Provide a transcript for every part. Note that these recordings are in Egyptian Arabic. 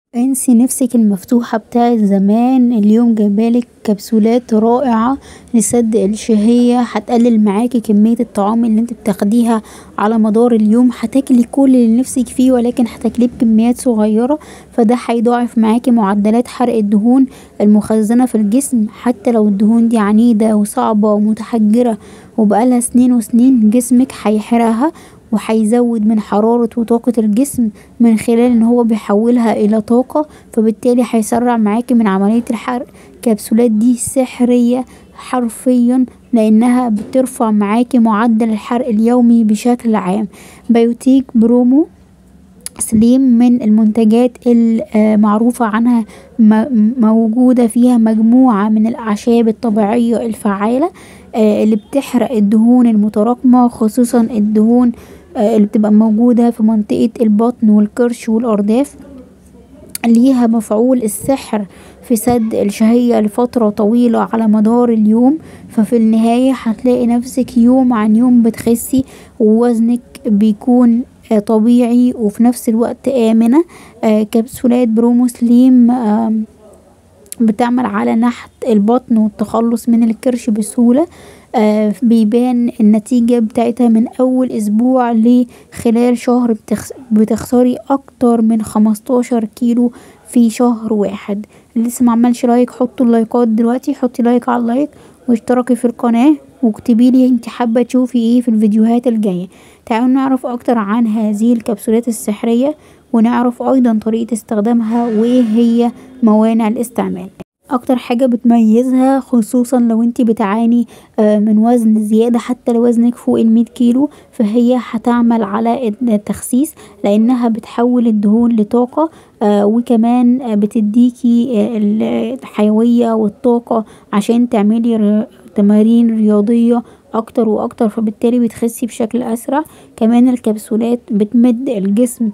انسي نفسك المفتوحة بتاعت زمان اليوم جايبالك كبسولات رائعة لسد الشهية هتقلل معاكي كمية الطعام اللي انتي بتاخديها على مدار اليوم هتاكلي كل اللي نفسك فيه ولكن هتاكليه بكميات صغيرة فدا هيضاعف معاكي معدلات حرق الدهون المخزنة في الجسم حتى لو الدهون دي عنيدة وصعبة ومتحجرة وبقالها سنين وسنين جسمك هيحرقها وهيزود من حرارة وطاقة الجسم من خلال ان هو بيحولها الى طاقة فبالتالي هيسرع معاكي من عملية الحرق الكبسولات دي سحرية حرفيا لانها بترفع معاكي معدل الحرق اليومي بشكل عام بايوتيك برومو سليم من المنتجات المعروفة عنها موجودة فيها مجموعة من الأعشاب الطبيعية الفعالة اللي بتحرق الدهون المتراكمة خصوصا الدهون اللي بتبقى موجودة في منطقة البطن والكرش والأرداف ليها مفعول السحر في سد الشهية لفترة طويلة على مدار اليوم ففي النهاية هتلاقي نفسك يوم عن يوم بتخسي ووزنك بيكون طبيعي وفي نفس الوقت آمنة كبسولات برومو سليم بتعمل على نحت البطن والتخلص من الكرش بسهولة بيبان النتيجة بتاعتها من اول اسبوع لخلال شهر بتخسري اكتر من خمستاشر كيلو في شهر واحد اللي لسه معملش لايك حطوا اللايكات دلوقتي حطي لايك على اللايك واشتركي في القناة واكتبيلي انتي حابة تشوفي ايه في الفيديوهات الجاية تعالوا نعرف اكتر عن هذه الكبسولات السحرية ونعرف ايضا طريقة استخدامها وايه هي موانع الاستعمال اكتر حاجة بتميزها خصوصا لو انتي بتعاني من وزن زيادة حتى لو وزنك فوق المية كيلو فهي هتعمل على التخسيس لانها بتحول الدهون لطاقة وكمان بتديكي الحيوية والطاقة عشان تعملي تمارين رياضية اكتر واكتر فبالتالي بتخسي بشكل اسرع كمان الكبسولات بتمد الجسم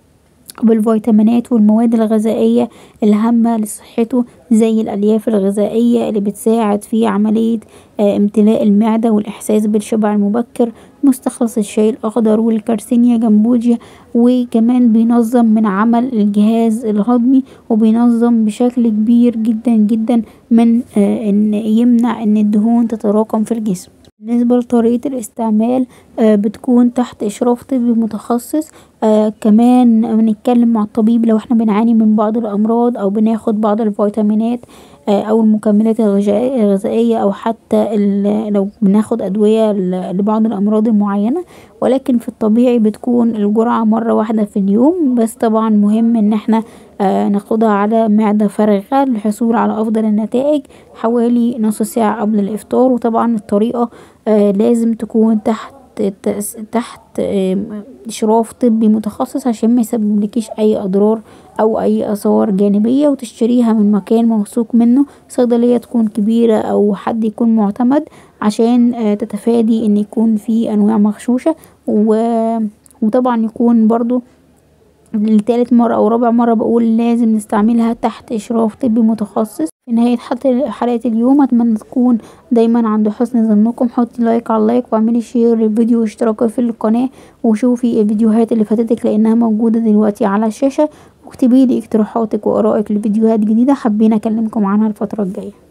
بالفيتامينات والمواد الغذائية الهامة لصحته زي الألياف الغذائية اللي بتساعد في عملية امتلاء المعدة والإحساس بالشبع المبكر مستخلص الشاي الأخضر والكارسينيا جمبوجيا وكمان بينظم من عمل الجهاز الهضمي وبينظم بشكل كبير جدا جدا من ان يمنع ان الدهون تتراكم في الجسم بالنسبة لطريقة الاستعمال بتكون تحت اشراف طبي متخصص كمان بنتكلم مع الطبيب لو احنا بنعاني من بعض الامراض او بناخد بعض الفيتامينات او المكملات الغذائية او حتى لو بناخد ادوية لبعض الامراض المعينة ولكن في الطبيعي بتكون الجرعة مرة واحدة في اليوم بس طبعا مهم ان احنا ناخدها على معدة فارغة للحصول على افضل النتائج حوالي نص ساعة قبل الافطار وطبعا الطريقة لازم تكون تحت تحت اشراف طبي متخصص عشان ميسببلكيش اي اضرار او اي اثار جانبية وتشتريها من مكان موثوق منه صيدلية تكون كبيرة او حد يكون معتمد عشان تتفادي ان يكون في انواع مغشوشة وطبعا يكون برضو لتالت مرة او رابع مرة بقول لازم نستعملها تحت اشراف طبي متخصص في نهاية حلقة اليوم اتمنى تكون دايما عند حسن ظنكم حطي لايك على اللايك واعملي شير للفيديو واشتراكي في القناة وشوفي الفيديوهات اللي فاتتك لانها موجودة دلوقتي على الشاشة واكتبيلي اقتراحاتك وارائك لفيديوهات جديدة حابين اكلمكم عنها الفترة الجاية